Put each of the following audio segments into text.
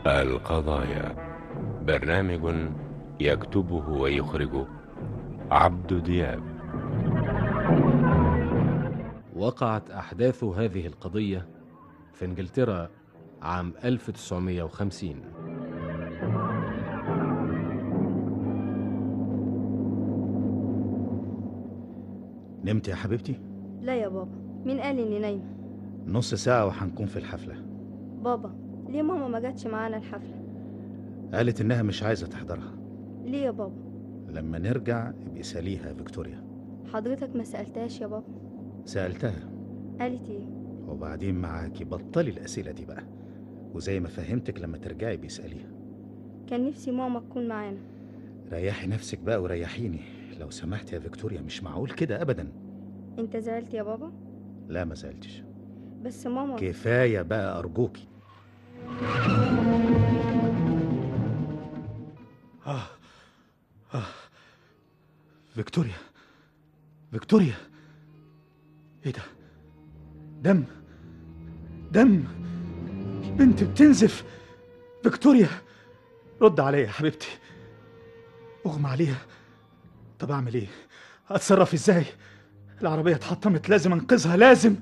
القضايا برنامج يكتبه ويخرجه عبد دياب وقعت أحداث هذه القضية في إنجلترا عام 1950 نمت يا حبيبتي لا يا بابا مين قال اني نايمه نص ساعة وهنكون في الحفلة بابا ليه ماما ما جاتش معانا الحفله قالت إنها مش عايزة تحضرها ليه يا بابا لما نرجع ابقي ساليها يا فيكتوريا حضرتك ما سالتهاش يا بابا سألتها قالت ايه وبعدين معاكي بطلي الأسئلة دي بقى وزي ما فهمتك لما ترجعي بيسأليها كان نفسي ماما تكون معانا ريحي نفسك بقى وريحيني لو سمحت يا فيكتوريا مش معقول كده أبدا انت زعلت يا بابا لا ما زعلتش بس ماما كفاية بقى أرجوكي آه آه فيكتوريا فيكتوريا إيه ده؟ دم دم البنت بتنزف فيكتوريا رد عليا يا حبيبتي أغمى عليها طب أعمل إيه؟ أتصرف إزاي؟ العربية اتحطمت لازم أنقذها لازم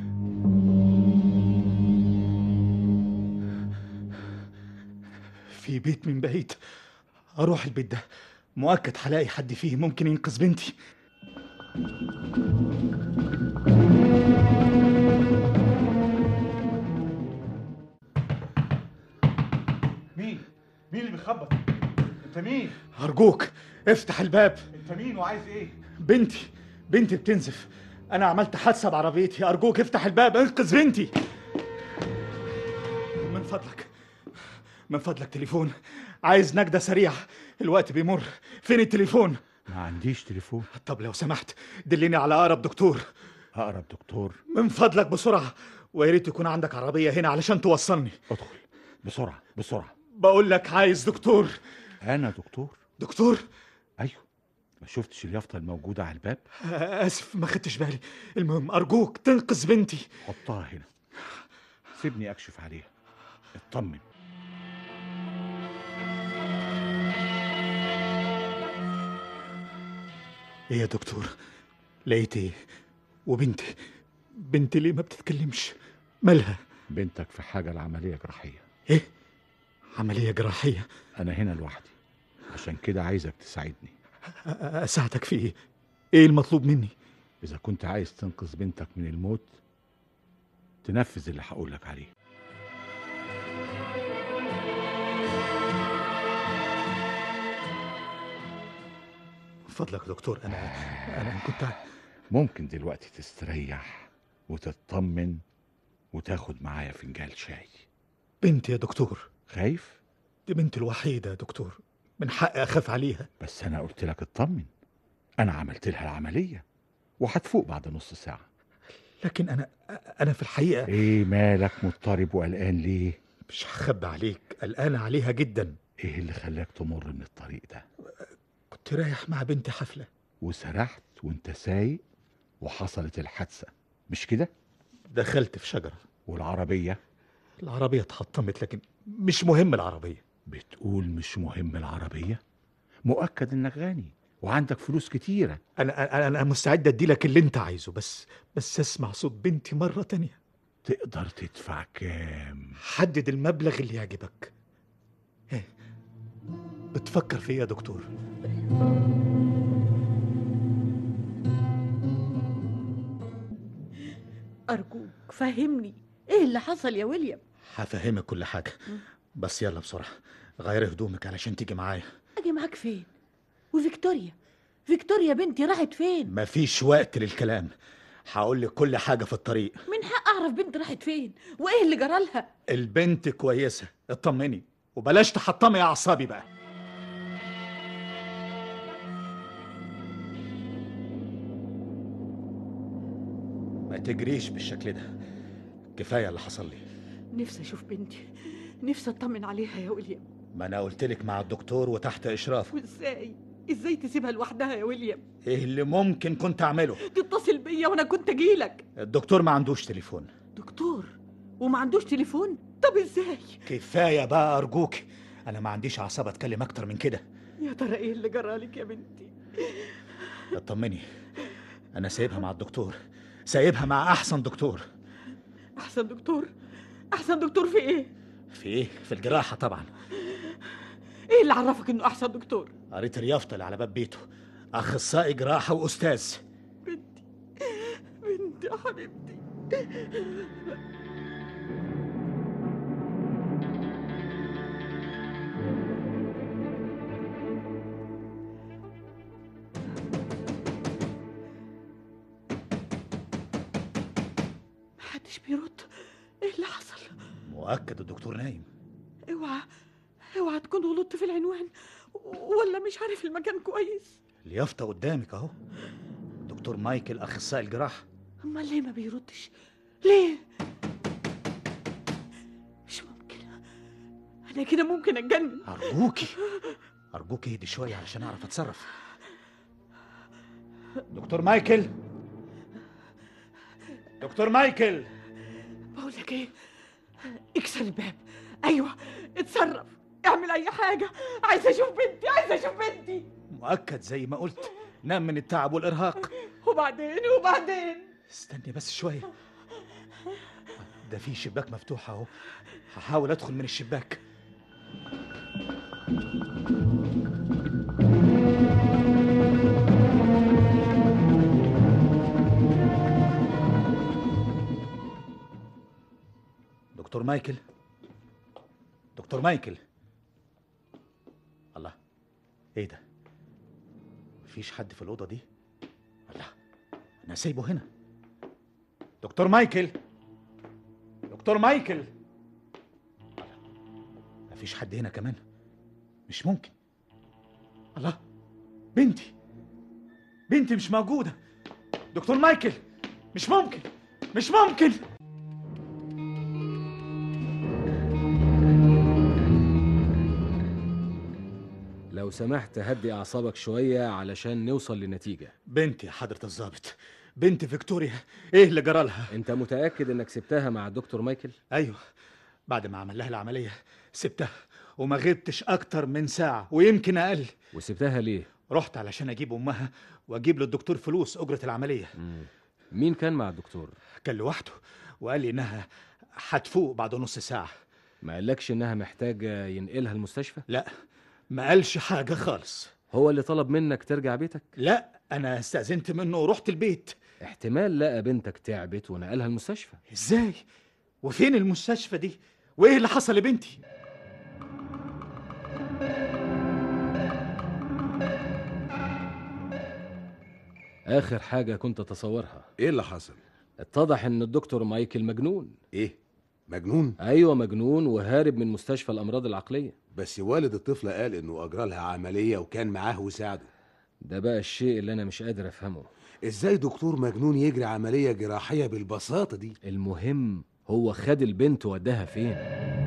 في بيت من بعيد اروح البيت ده مؤكد هلاقي حد فيه ممكن ينقذ بنتي مين؟ مين اللي بيخبط؟ انت مين؟ ارجوك افتح الباب انت مين وعايز ايه؟ بنتي بنتي بتنزف انا عملت حادثه بعربيتي ارجوك افتح الباب انقذ بنتي من فضلك من فضلك تليفون عايز نجدة سريعة الوقت بيمر فين التليفون ما عنديش تليفون طب لو سمحت دلني على اقرب دكتور اقرب دكتور من فضلك بسرعة ويا ريت يكون عندك عربية هنا علشان توصلني ادخل بسرعة بسرعة بقول لك عايز دكتور انا دكتور دكتور ايوه ما شفتش اليافطة الموجودة على الباب اسف ما خدتش بالي المهم ارجوك تنقذ بنتي حطها هنا سيبني اكشف عليها اطمن ايه يا دكتور لقيت ايه وبنتي بنتي ليه ما بتتكلمش مالها بنتك في حاجة لعملية جراحية ايه عملية جراحية انا هنا لوحدي عشان كده عايزك تساعدني أ- اساعدك في ايه ايه المطلوب مني اذا كنت عايز تنقذ بنتك من الموت تنفذ اللي هقولك عليه من فضلك يا دكتور انا انا كنت ممكن دلوقتي تستريح وتطمن وتاخد معايا فنجان شاي بنتي يا دكتور خايف دي بنتي الوحيدة يا دكتور من حقي اخاف عليها بس انا قلت لك اطمن انا عملت لها العمليه وهتفوق بعد نص ساعه لكن انا انا في الحقيقة ايه مالك مضطرب وقلقان ليه مش هخبي عليك قلقان عليها جدا ايه اللي خلاك تمر من الطريق ده كنت رايح مع بنتي حفلة وسرحت وانت سايق وحصلت الحادثه مش كده دخلت في شجرة والعربيه العربية اتحطمت لكن مش مهم العربية بتقول مش مهم العربيه مؤكد انك غني وعندك فلوس كتيره انا انا انا مستعد ادي لك اللي انت عايزه بس بس اسمع صوت بنتي مرة تانية تقدر تدفع كام حدد المبلغ اللي يعجبك ايه بتفكر في ايه يا دكتور أرجوك فهمني إيه اللي حصل يا ويليام هفهمك كل حاجة بس يلا بسرعة غير هدومك علشان تيجي معايا أجي معاك فين وفيكتوريا فيكتوريا بنتي راحت فين مفيش وقت للكلام هقول لك كل حاجة في الطريق من حق أعرف بنتي راحت فين وإيه اللي جرالها البنت كويسة اطمني وبلاش تحطمي اعصابي بقى ما تجريش بالشكل ده كفاية اللي حصل لي نفسي أشوف بنتي نفسي أطمن عليها يا ويليام ما انا قلت لك مع الدكتور وتحت اشرافه وإزاي إزاي تسيبها لوحدها يا ويليام ايه اللي ممكن كنت اعمله تتصل بيا وأنا كنت أجيلك الدكتور ما عندوش تليفون دكتور وما عندوش تليفون طب ازاي كفايه بقى ارجوك انا ما عنديش اعصاب اتكلم اكتر من كده يا ترى ايه اللي جرالك يا بنتي اطمني انا سايبها مع الدكتور سايبها مع احسن دكتور احسن دكتور احسن دكتور في ايه في ايه في الجراحه طبعا ايه اللي عرفك انه احسن دكتور قريت اليافطه اللي على باب بيته اخصائي جراحه واستاذ بنتي بنتي يا حبيبتي محدش بيرد ايه اللي حصل مؤكد الدكتور نايم اوعى اوعى تكون غلطت في العنوان ولا مش عارف المكان كويس اليافطه قدامك اهو دكتور مايكل اخصائي الجراحه امال ليه ما بيردش ليه مش ممكن انا كده ممكن اتجنن ارجوكي ارجوكي اهدي شويه علشان اعرف اتصرف دكتور مايكل دكتور مايكل بقول لك ايه اكسر الباب ايوه اتصرف اعمل اي حاجه عايزه اشوف بنتي عايزه اشوف بنتي مؤكد زي ما قلت نام من التعب والارهاق وبعدين وبعدين استني بس شويه ده في شباك مفتوح اهو هحاول ادخل من الشباك دكتور مايكل دكتور مايكل الله ايه ده مفيش حد في الاوضه دي الله انا سايبه هنا دكتور مايكل دكتور مايكل الله مفيش حد هنا كمان مش ممكن الله بنتي بنتي مش موجودة دكتور مايكل مش ممكن مش ممكن لو سمحت هدي أعصابك شوية علشان نوصل لنتيجة بنتي يا حضرة الضابط بنت فيكتوريا ايه اللي جرالها أنت متأكد إنك سبتها مع الدكتور مايكل؟ ايوه بعد ما عمل لها العملية سبتها وما غبتش اكتر من ساعة ويمكن اقل وسبتها ليه؟ رحت علشان اجيب امها واجيب للدكتور فلوس اجرة العملية مم. مين كان مع الدكتور؟ كان لوحده وقال لي انها هتفوق بعد نص ساعة ما قالكش إنها محتاجة ينقلها المستشفى؟ لا ما قالش حاجة خالص هو اللي طلب منك ترجع بيتك؟ لا انا استأذنت منه ورحت البيت احتمال لقى بنتك تعبت ونقلها المستشفى ازاي وفين المستشفى دي وايه اللي حصل لبنتي آخر حاجة كنت أتصورها ايه اللي حصل اتضح إن الدكتور مايكل مجنون ايه مجنون أيوة مجنون وهارب من مستشفى الأمراض العقلية بس والد الطفله قال انه اجرى لها عمليه وكان معاه وساعده ده بقى الشيء اللي أنا مش قادر أفهمه ازاي دكتور مجنون يجري عمليه جراحيه بالبساطه دي المهم هو خد البنت وداها فين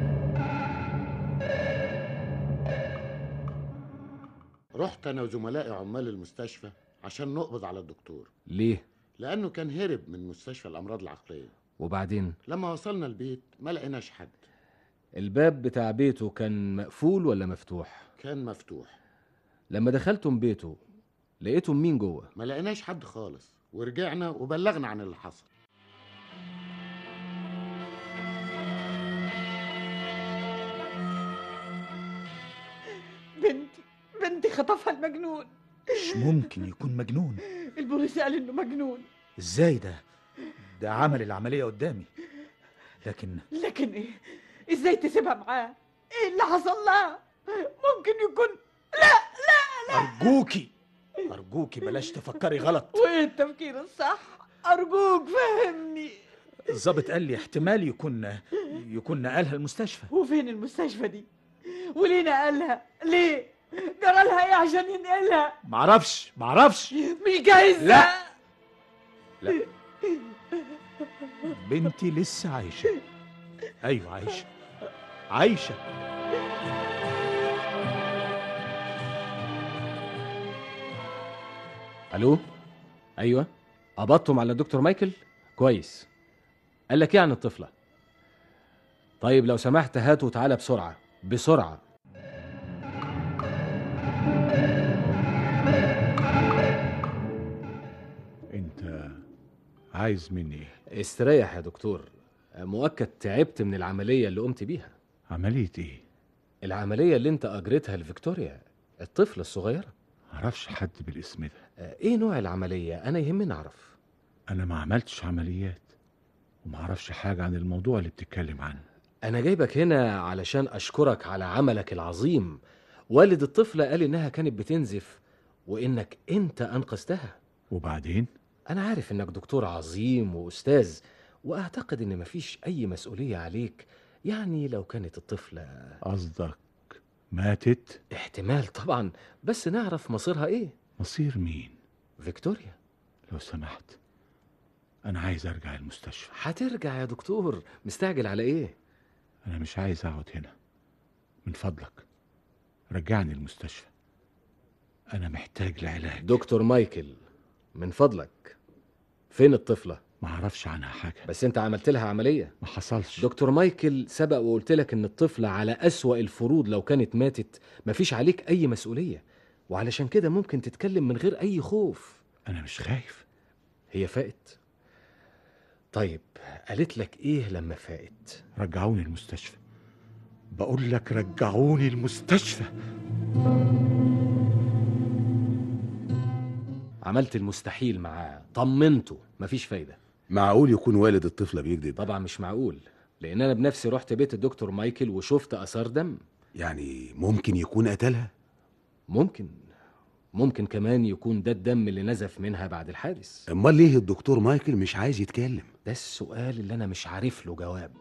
رحت انا وزملائي عمال المستشفى عشان نقبض على الدكتور ليه لانه كان هرب من مستشفى الامراض العقليه وبعدين لما وصلنا البيت ما لقيناش حد الباب بتاع بيته كان مقفول ولا مفتوح كان مفتوح لما دخلتم بيته لقيتم مين جوه ما لقيناش حد خالص ورجعنا وبلغنا عن اللي حصل بنتي بنتي خطفها المجنون مش ممكن يكون مجنون البوليس قال انه مجنون ازاي ده ده عمل العملية قدامي لكن لكن ايه ازاي تسيبها معاه ايه اللي حصل لها ممكن يكون أرجوكي أرجوكي بلاش تفكري غلط وايه التفكير الصح ارجوك فهمني الظابط قال لي احتمال يكون يكون نقلها المستشفى وفين المستشفى دي وليه نقلها ليه جرالها ايه عشان ينقلها معرفش معرفش مش جايز لا. لا بنتي لسه عايشة أيوة عايشة عايشة الو ايوه قبضتم على الدكتور مايكل كويس قال لك ايه عن الطفله طيب لو سمحت هات وتعالى بسرعة بسرعة انت عايز مني ايه استريح يا دكتور مؤكد تعبت من العملية اللي قمت بيها عمليه ايه العملية اللي انت أجرتها لفيكتوريا الطفلة الصغيرة معرفش حد بالاسم ده آه، ايه نوع العملية انا يهمني اعرف انا ما عملتش عمليات ومعرفش حاجه عن الموضوع اللي بتتكلم عنه انا جايبك هنا علشان اشكرك على عملك العظيم والد الطفلة قال انها كانت بتنزف وانك انت انقذتها وبعدين انا عارف انك دكتور عظيم واستاذ واعتقد ان مفيش اي مسؤولية عليك يعني لو كانت الطفلة قصدك ماتت احتمال طبعا بس نعرف مصيرها ايه مصير مين فيكتوريا لو سمحت انا عايز ارجع المستشفى هترجع يا دكتور مستعجل على ايه انا مش عايز اقعد هنا من فضلك رجعني المستشفى انا محتاج لعلاج دكتور مايكل من فضلك فين الطفلة ما اعرفش عنها حاجه بس انت عملت لها عملية ما حصلش دكتور مايكل سبق وقلت لك ان الطفلة على أسوأ الفروض لو كانت ماتت مفيش عليك أي مسؤولية وعلشان كده ممكن تتكلم من غير أي خوف انا مش خايف هي فاقت طيب قالت لك ايه لما فاقت رجعوني المستشفى بقول لك رجعوني المستشفى عملت المستحيل معاه طمنته مفيش فايدة معقول يكون والد الطفلة بيكذب طبعا مش معقول لأن أنا بنفسي رحت بيت الدكتور مايكل وشفت آثار دم يعني ممكن يكون قتلها ممكن ممكن كمان يكون ده الدم اللي نزف منها بعد الحادث امال ليه الدكتور مايكل مش عايز يتكلم ده السؤال اللي أنا مش عارف له جواب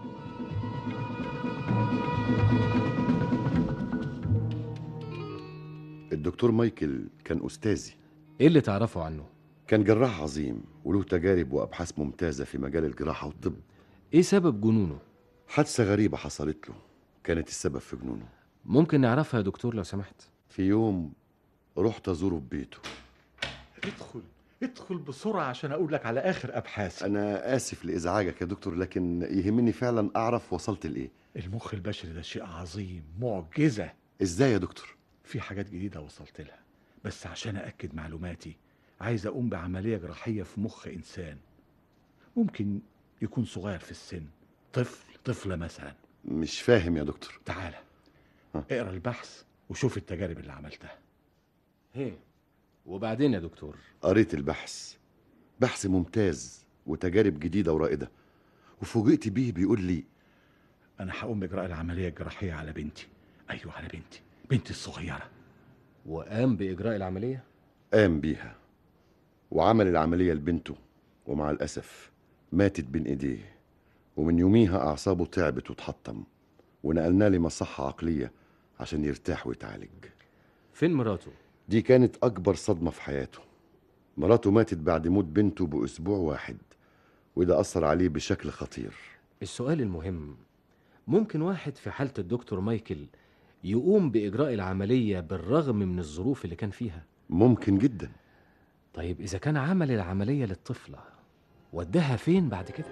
الدكتور مايكل كان أستاذي إيه اللي تعرفه عنه؟ كان جراح عظيم وله تجارب وأبحاث ممتازة في مجال الجراحة والطب إيه سبب جنونه؟ حادثة غريبة حصلت له كانت السبب في جنونه ممكن نعرفها يا دكتور لو سمحت في يوم رحت أزوره في بيته ادخل ادخل بسرعه عشان اقول لك على اخر ابحاث أنا آسف لإزعاجك يا دكتور لكن يهمني فعلا أعرف وصلت لإيه المخ البشري ده شيء عظيم معجزه إزاي يا دكتور في حاجات جديده وصلت لها بس عشان ااكد معلوماتي عايز اقوم بعمليه جراحيه في مخ انسان ممكن يكون صغير في السن طفل طفله مثلا مش فاهم يا دكتور تعالى ها. اقرا البحث وشوف التجارب اللي عملتها هي وبعدين يا دكتور قريت البحث بحث ممتاز وتجارب جديدة ورائدة وفوجئت بيه بيقول لي انا هقوم باجراء العمليه الجراحيه على بنتي ايوه على بنتي بنتي الصغيره وقام بإجراء العملية؟ قام بيها وعمل العملية لبنته ومع الأسف ماتت بين إيديه ومن يوميها أعصابه تعبت وتحطم ونقلناه لمصحة عقلية عشان يرتاح ويتعالج فين مراته؟ دي كانت أكبر صدمة في حياته مراته ماتت بعد موت بنته بأسبوع واحد وده أثر عليه بشكل خطير السؤال المهم ممكن واحد في حالة الدكتور مايكل يقوم بإجراء العملية بالرغم من الظروف اللي كان فيها ممكن جدا طيب إذا كان عمل العملية للطفلة وداها فين بعد كده؟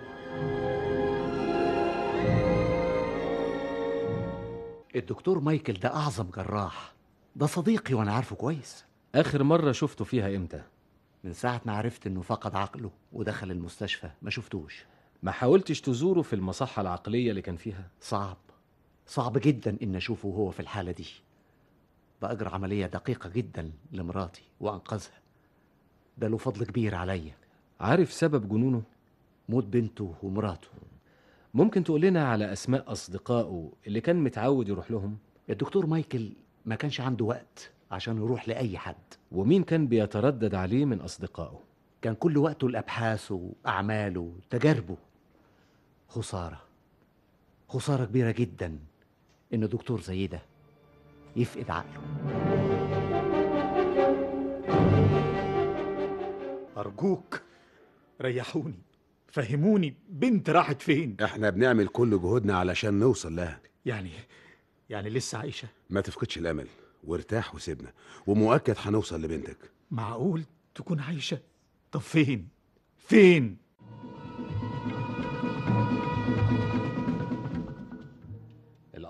الدكتور مايكل ده أعظم جراح ده صديقي وأنا عارفه كويس آخر مرة شفته فيها إمتى؟ من ساعة ما عرفت إنه فقد عقله ودخل المستشفى ما شفتوش ما حاولتش تزوره في المصحة العقلية اللي كان فيها؟ صعب صعب جدا إن أشوفه وهو في الحالة دي بأجرى عملية دقيقة جدا لمراتي وأنقذها ده له فضل كبير عليا عارف سبب جنونه؟ موت بنته ومراته ممكن تقول لنا على أسماء أصدقائه اللي كان متعود يروح لهم؟ الدكتور مايكل ما كانش عنده وقت عشان يروح لأي حد ومين كان بيتردد عليه من أصدقائه؟ كان كل وقته لأبحاثه أعماله تجاربه خسارة خسارة كبيرة جدا إن دكتور زي ده يفقد عقله أرجوك ريحوني فهموني بنت راحت فين احنا بنعمل كل جهودنا علشان نوصل لها يعني يعني لسه عايشة ما تفقدش الامل وارتاح وسيبنا ومؤكد هنوصل لبنتك معقول تكون عايشة طب فين فين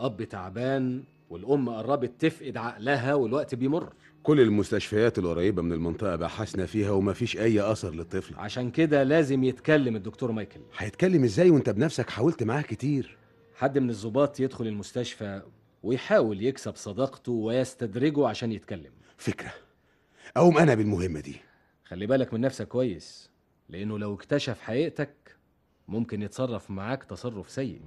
الأب تعبان والأم قربت تفقد عقلها والوقت بيمر كل المستشفيات القريبة من المنطقة بحثنا فيها ومفيش أي أثر للطفل عشان كده لازم يتكلم الدكتور مايكل هيتكلم إزاي وأنت بنفسك حاولت معاه كتير حد من الضباط يدخل المستشفى ويحاول يكسب صداقته ويستدرجه عشان يتكلم فكرة أقوم أنا بالمهمة دي خلي بالك من نفسك كويس لأنه لو اكتشف حقيقتك ممكن يتصرف معاك تصرف سيء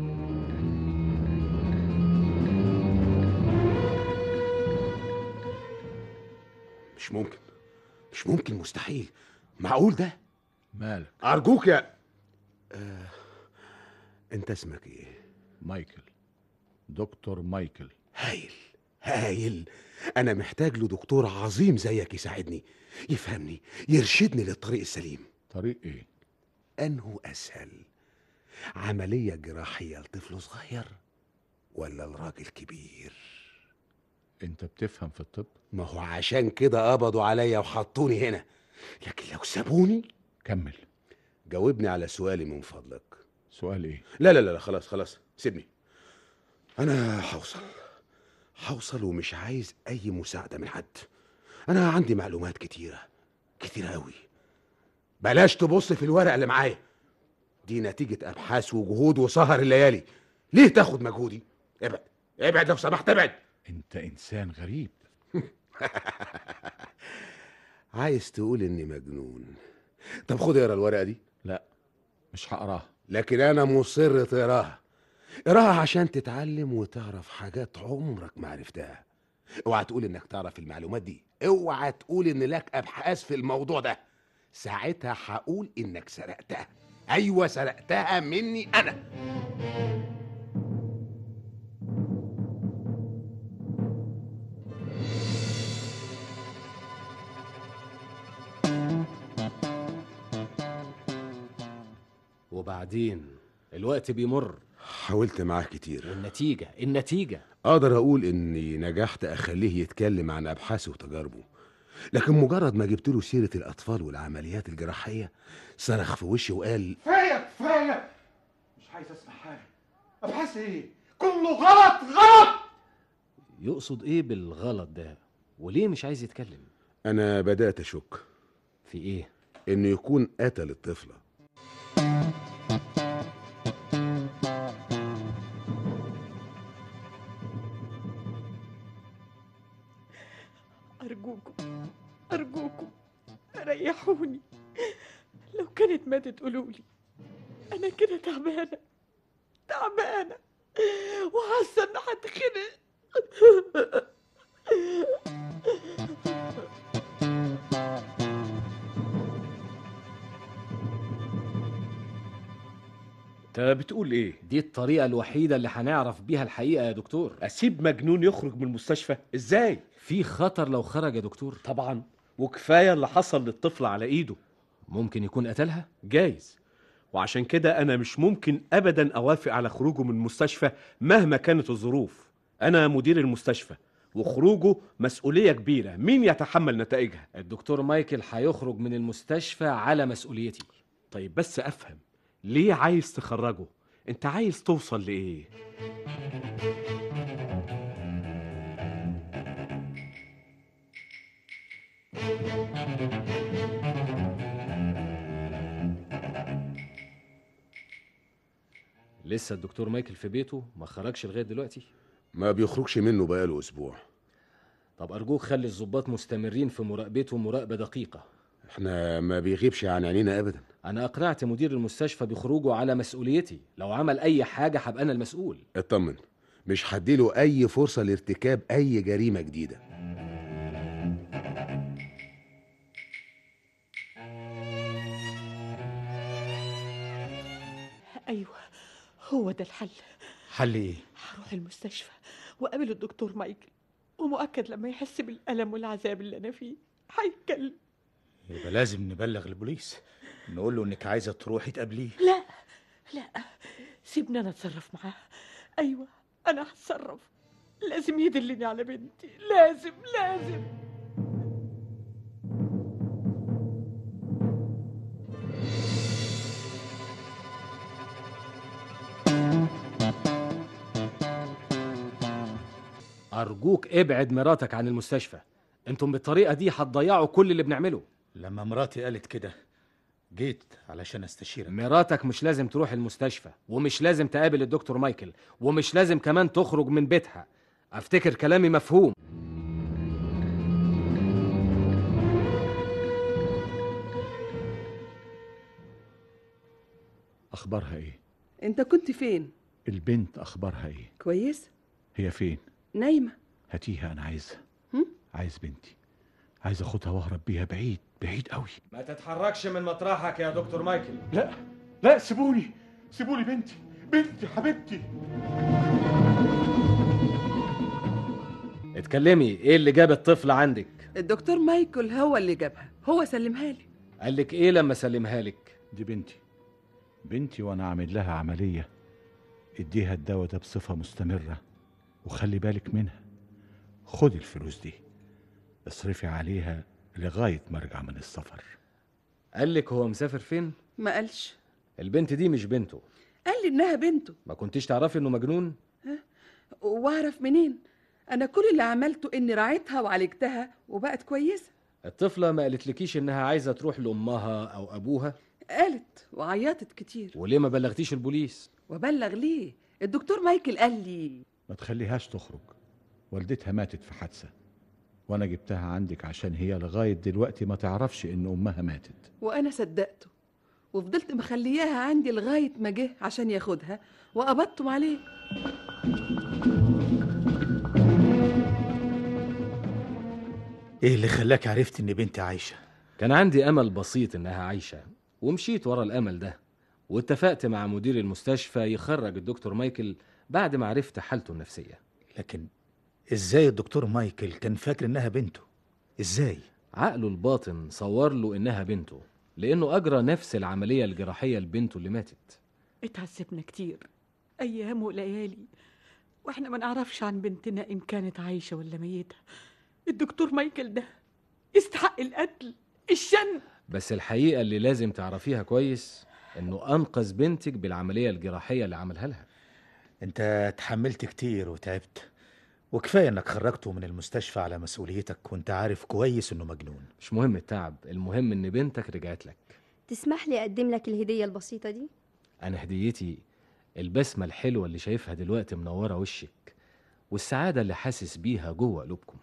مش ممكن مش ممكن مستحيل معقول ده مالك أرجوك يا آه. أنت اسمك إيه؟ مايكل دكتور مايكل هايل هايل أنا محتاج له دكتور عظيم زيك يساعدني يفهمني يرشدني للطريق السليم طريق ايه أنه أسهل عملية جراحية لطفل صغير ولا لراجل كبير انت بتفهم في الطب ما هو عشان كده قبضوا عليا وحطوني هنا لكن لو سابوني كمل جاوبني على سؤالي من فضلك سؤال ايه لا لا لا لا، خلاص خلاص سيبني انا هوصل هوصل ومش عايز اي مساعده من حد انا عندي معلومات كتيره كتيره قوي بلاش تبص في الورق اللي معايا دي نتيجه ابحاث وجهود وسهر الليالي ليه تاخد مجهودي ابعد ابعد لو سمحت ابعد انت انسان غريب عايز تقول اني مجنون طب خد اقرا الورقه دي لا مش هقراها لكن انا مصر تقراها اقراها عشان تتعلم وتعرف حاجات عمرك ما عرفتها اوعى تقول انك تعرف المعلومات دي اوعى تقول ان لك ابحاث في الموضوع ده ساعتها هقول انك سرقتها ايوه سرقتها مني انا وبعدين الوقت بيمر حاولت معاه كتير والنتيجة النتيجة اقدر اقول اني نجحت اخليه يتكلم عن ابحاثه وتجاربه لكن مجرد ما جبت له سيره الاطفال والعمليات الجراحيه صرخ في وشي وقال كفايه كفايه مش عايز اسمع حاجه ابحاث ايه كله غلط غلط يقصد ايه بالغلط ده وليه مش عايز يتكلم انا بدات اشك في ايه انه يكون قتل الطفله أرجوكم أرجوكم ريحوني لو كانت ماتت قولوا لي أنا كده تعبانة تعبانة وحاسة إن هتخنق انت بتقول ايه دي الطريقة الوحيدة اللي هنعرف بيها الحقيقة يا دكتور اسيب مجنون يخرج من المستشفى ازاي في خطر لو خرج يا دكتور طبعا وكفايه اللي حصل للطفل على ايده ممكن يكون قتلها جايز وعشان كده انا مش ممكن ابدا اوافق على خروجه من المستشفى مهما كانت الظروف انا مدير المستشفى وخروجه مسؤوليه كبيره مين يتحمل نتائجها الدكتور مايكل هيخرج من المستشفى على مسؤوليتي طيب بس افهم ليه عايز تخرجه انت عايز توصل لايه لسه الدكتور مايكل في بيته ما خرجش لغاية دلوقتي ما بيخرجش منه بقاله اسبوع طب أرجوك خلي الضباط مستمرين في مراقبته مراقبة دقيقة احنا ما بيغيبش عن عينينا ابدا أنا أقنعت مدير المستشفى بخروجه على مسؤوليتي لو عمل أي حاجة هبقى أنا المسؤول اطمن مش هديله اي فرصه لارتكاب اي جريمه جديده أيوة هو ده الحل حل ايه هروح المستشفى وقابل الدكتور مايكل ومؤكد لما يحس بالألم والعذاب اللي أنا فيه هيتكلم يبقى لازم نبلغ البوليس نقول له انك عايزه تروحي تقابليه لا لا سيبني أنا أتصرف معاه أيوة أنا هتصرف لازم يدلني على بنتي لازم لازم ارجوك ابعد مراتك عن المستشفى انتم بالطريقه دي هتضيعوا كل اللي بنعمله لما مراتي قالت كده جيت علشان استشيرك مراتك مش لازم تروح المستشفى ومش لازم تقابل الدكتور مايكل ومش لازم كمان تخرج من بيتها افتكر كلامي مفهوم اخبارها ايه انت كنت فين البنت اخبارها ايه كويس هي فين نايمه هاتيها انا عايزها هم؟ عايز بنتي عايز اخدها واهرب بيها بعيد بعيد قوي ما تتحركش من مطرحك يا دكتور مايكل لا لا سيبوني سيبوني بنتي بنتي حبيبتي اتكلمي ايه اللي جاب الطفل عندك الدكتور مايكل هو اللي جابها هو سلمها لي قال لك ايه لما سلمها لك دي بنتي بنتي وانا عامل لها عمليه اديها الدواء ده بصفه مستمره وخلي بالك منها خدي الفلوس دي اصرفي عليها لغايه ما ارجع من السفر قال لك هو مسافر فين ما قالش البنت دي مش بنته قال لي انها بنته ما كنتيش تعرفي انه مجنون واعرف منين انا كل اللي عملته اني راعيتها وعالجتها وبقت كويسه الطفله ما قالتلكيش انها عايزه تروح لامها او ابوها قالت وعيطت كتير وليه ما بلغتيش البوليس وبلغ ليه الدكتور مايكل قال لي ما تخليهاش تخرج والدتها ماتت في حادثه وانا جبتها عندك عشان هي لغايه دلوقتي ما تعرفش ان امها ماتت وانا صدقته وفضلت مخلياها عندي لغايه ما جه عشان ياخدها وقبضتم عليه ايه اللي خلاك عرفت ان بنتي عايشه كان عندي امل بسيط انها عايشه ومشيت ورا الامل ده واتفقت مع مدير المستشفى يخرج الدكتور مايكل بعد ما عرفت حالته النفسيه لكن ازاي الدكتور مايكل كان فاكر انها بنته ازاي عقله الباطن صور له انها بنته لانه اجرى نفس العمليه الجراحيه لبنته اللي ماتت اتعذبنا كتير ايام وليالي واحنا ما نعرفش عن بنتنا ان كانت عايشه ولا ميته الدكتور مايكل ده يستحق القتل الشن بس الحقيقه اللي لازم تعرفيها كويس انه انقذ بنتك بالعمليه الجراحيه اللي عملها لها انت اتحملت كتير وتعبت وكفايه انك خرجته من المستشفى على مسؤوليتك وانت عارف كويس انه مجنون مش مهم التعب المهم ان بنتك رجعت لك تسمح لي اقدم لك الهديه البسيطه دي انا هديتي البسمه الحلوه اللي شايفها دلوقتي منوره وشك والسعاده اللي حاسس بيها جوه قلوبكم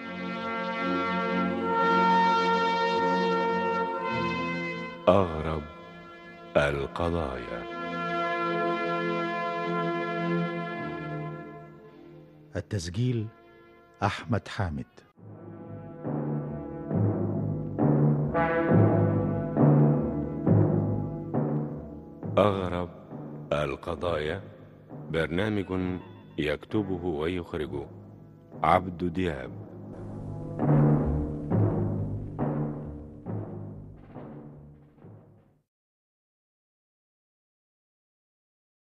أغرب القضايا التسجيل احمد حامد أغرب القضايا برنامج يكتبه ويخرجه عبد دياب